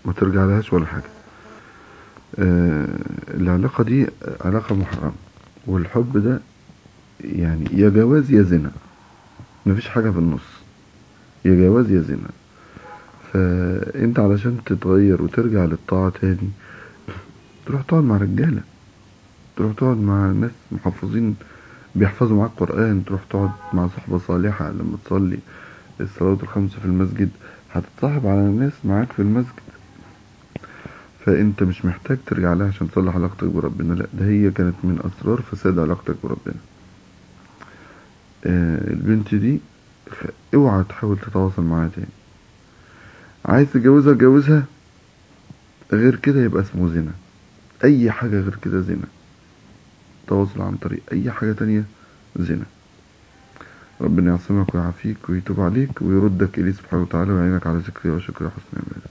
ما ترجع لهاش ولا حاجة آه العلاقة دي علاقة محرمة والحب ده يعني يا جواز يا زنا مفيش حاجة في النص يا جواز يا زنا فانت علشان تتغير وترجع للطاعة تاني تروح تقعد مع رجالة تروح تقعد مع ناس محفظين بيحفظوا معاك قرآن تروح تقعد مع صحبة صالحة لما تصلي الصلوات الخمسة في المسجد هتتصاحب على ناس معاك في المسجد فانت مش محتاج ترجع لها عشان تصلح علاقتك بربنا لا ده هي كانت من اسرار فساد علاقتك بربنا آه البنت دي اوعى تحاول تتواصل معاها تاني عايز تجوزها جوزها غير كده يبقى اسمه زنا اي حاجة غير كده زنا تواصل عن طريق اي حاجة تانية زنا ربنا يعصمك ويعافيك ويتوب عليك ويردك إليه سبحانه وتعالى ويعينك على ذكره وشكره وحسن عباده